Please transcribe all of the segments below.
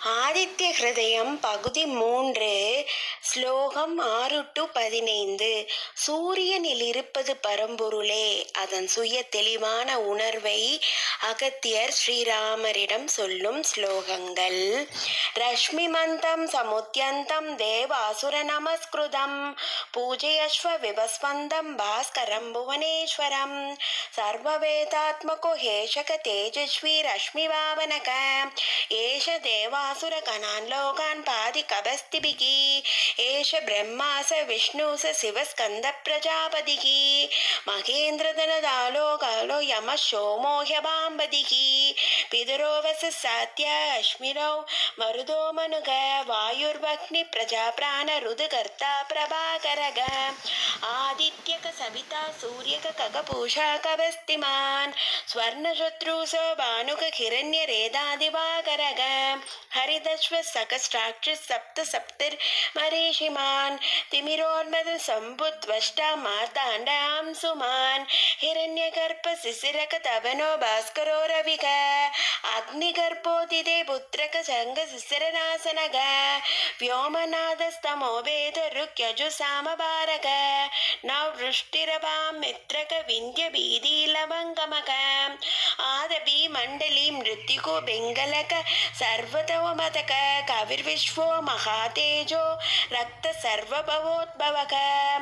ஆதித்ய ஹிருதயம் பகுதி மூன்று ஸ்லோகம் ஆறு டு பதினைந்து சூரியனில் இருப்பது பரம்பொருளே அதன் சுய தெளிவான உணர்வை அகத்தியர் ஸ்ரீராமரிடம் சொல்லும் ஸ்லோகங்கள் ரஷ்மிமந்தம் சமுத்தியந்தம் தேவ அசுர நமஸ்கிருதம் பூஜயஸ்வ விவஸ்வந்தம் பாஸ்கரம் புவனேஸ்வரம் சர்வவேதாத்மகோ ஹேஷக தேஜஸ்வி ரஷ்மிவாவனக ஏஷ தேவாசுரகணான் லோகான் பாதி கபஸ்திபிகி ஏஷ பிரம்மாச விஷ்ணுச சிவஸ்கந்த பிரஜாபதிகி மகேந்திரதனதாலோகாலோ யம சோமோ ஹபாம்பதிகி பிதுரோவச சாத்ய அஸ்மிரோ மருதோ மனுக வாயுர்வக்னி பிரஜா பிராண ருதுகர்த்தா பிரபாகரக ஆதித்யக சவிதா சூரியக ககபூஷா கவஸ்திமான் ஸ்வர்ணசத்ருச பானுக ஹிரண்ய ரேதாதிவாகரக ஹரிதஸ்வ சகஸ்ராட்ச சப்த சப்திர் மரீஷிமான் திமிரோன்மத சம்புத்வஷ்டா மார்த்தாண்டாம் சுமான் ஹிரண்யகர்ப்ப சிசிரக தவனோ பாஸ்கரோ ரவிக அக்னிகர்ப்போதிதே புத்திரக சங்க சிசிரநாசனக व्योमनादस्तमो वेदरुक्यजु सामभारक नवृष्टिरवां मित्रक विन्ध्यबीदीलवङ्गमक आदपि मण्डलीं मृत्युको बेङ्गलक सर्वतोमतक कविर्विश्वो महातेजो रक्त सर्वभवोद्भवक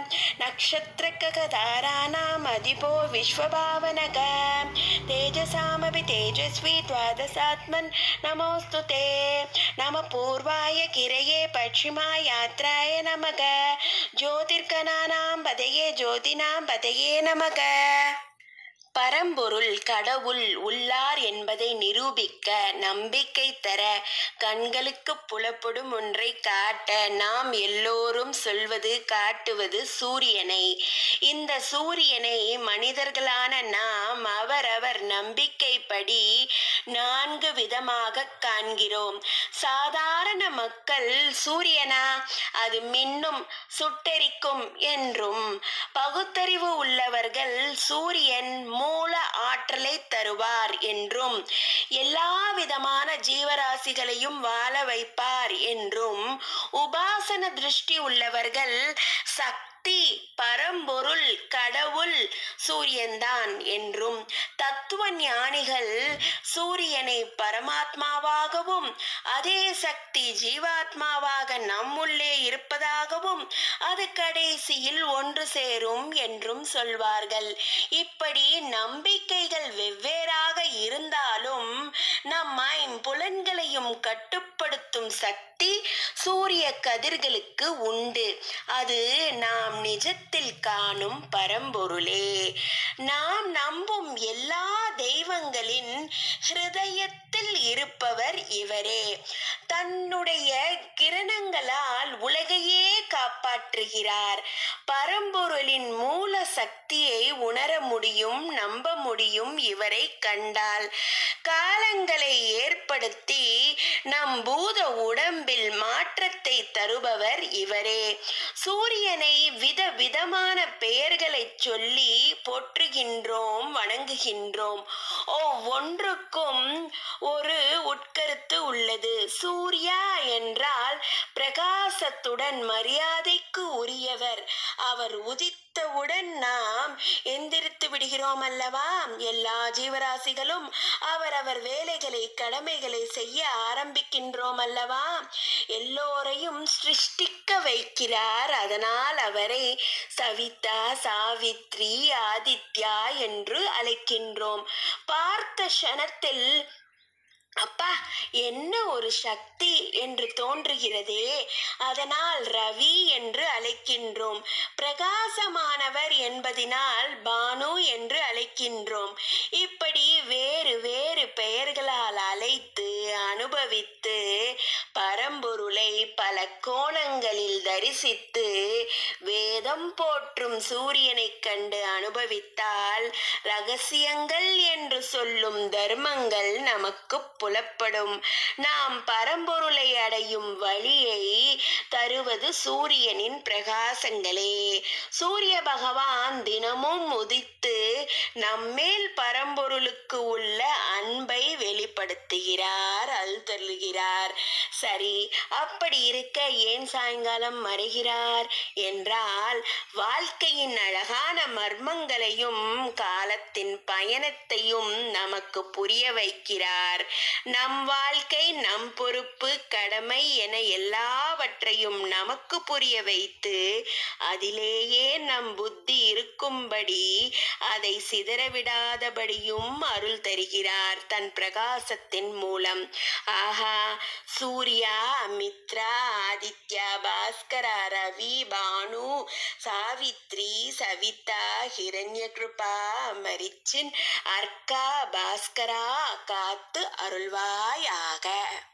नक्षत्रकताराणामधिपो विश्वभावनक तेजसामपि तेजस्वी द्वादशात्मन् नमोऽस्तु ते नम पूर्वाय गिरये पश्चिमायात्राय नमः ज्योतिर्गणानां पदये ज्योतिनां पदये नमः பரம்பொருள் கடவுள் உள்ளார் என்பதை நிரூபிக்க நம்பிக்கை தர கண்களுக்கு புலப்படும் ஒன்றை காட்ட நாம் எல்லோரும் சொல்வது காட்டுவது சூரியனை இந்த சூரியனை மனிதர்களான நாம் அவரவர் நம்பிக்கைப்படி நான்கு விதமாக காண்கிறோம் சாதாரண மக்கள் சூரியனா அது மின்னும் சுட்டெரிக்கும் என்றும் பகுத்தறிவு உள்ளவர்கள் சூரியன் மூல ஆற்றலை தருவார் என்றும் எல்லா விதமான ஜீவராசிகளையும் வாழ வைப்பார் என்றும் உபாசன திருஷ்டி உள்ளவர்கள் சக்தி பரம்பொருள் கடவுள் சூரியன்தான் என்றும் தத்துவ ஞானிகள் சூரியனை பரமாத்மாவாகவும் அதே சக்தி ஜீவாத்மாவாக நம்முள்ளே இருப்பதாகவும் அது கடைசியில் ஒன்று சேரும் என்றும் சொல்வார்கள் இப்படி நம்பிக்கைகள் வெவ்வேறாக இருந்தாலும் நம் ஐம்புலன்களையும் கட்டுப்படுத்தும் சக்தி சூரிய கதிர்களுக்கு உண்டு அது நாம் நிஜத்தில் காணும் பரம்பொருளே நாம் நம்பும் எல்லா தெய்வங்களின் ஹிருதயத்தில் இருப்பவர் இவரே தன்னுடைய கிரணங்களால் உலகையே காப்பாற்றுகிறார் பரம்பொருளின் மூல சக்தியை உணர முடியும் நம்ப முடியும் இவரை கண்டால் காலங்களை ஏற்படுத்தி நம் பூத உடம்பில் மாற்றத்தை தருபவர் இவரே சூரியனை வித விதமான பெயர்களை சொல்லி போற்றுகின்றோம் வணங்குகின்றோம் ஒவ்வொன்றுக்கும் ஒரு உட்கருத்து உள்ளது சூர்யா என்றால் பிரகாசத்துடன் மரியாதைக்கு உரியவர் அவர் உதித்தவுடன் நாம் எந்திரித்து விடுகிறோம் அல்லவா எல்லா ஜீவராசிகளும் அவரவர் வேலைகளை கடமைகளை செய்ய ஆரம்பிக்கின்றோம் அல்லவா எல்லோரையும் சிருஷ்டிக்க வைக்கிறார் அதனால் அவரை சவிதா சாவித்ரி ஆதித்யா என்று அழைக்கின்றோம் பார்த்த க்ஷணத்தில் அப்பா என்ன ஒரு சக்தி என்று தோன்றுகிறதே அதனால் ரவி என்று அழைக்கின்றோம் பிரகாசமானவர் என்பதினால் பானு என்று அழைக்கின்றோம் இப்படி வேறு வேறு பெயர்களால் அழைத்து அனுபவித்து பரம்பொருளை பல கோணங்களில் தரிசித்து வேதம் போற்றும் சூரியனை கண்டு அனுபவித்தால் ரகசியங்கள் என்று சொல்லும் தர்மங்கள் நமக்கு புலப்படும் நாம் பரம்பொருளை அடையும் வழியை தருவது சூரியனின் பிரகாசங்களே சூரிய பகவான் தினமும் உதித்து நம்மேல் பரம்பொருளுக்கு உள்ள அன்பை வெளிப்படுத்துகிறார் அல் தருகிறார் சரி அப்படி இருக்க ஏன் சாயங்காலம் மறைகிறார் என்றால் வாழ்க்கையின் அழகான மர்மங்களையும் காலத்தின் பயணத்தையும் நமக்கு புரிய வைக்கிறார் நம் வாழ்க்கை நம் பொறுப்பு கடமை என எல்லாவற்றையும் நமக்கு புரிய வைத்து அதிலேயே நம் புத்தி இருக்கும்படி அதை சிதறவிடாதபடியும் அருள் தருகிறார் தன் பிரகாசத்தின் மூலம் ஆஹா சூர்யா மித்ரா ஆதித்யா பாஸ்கரா ரவி பானு சாவித்ரி சவிதா ஹிரண்யகிருபா மரிச்சின் அர்க்கா பாஸ்கரா காத்து அருள்வாயாக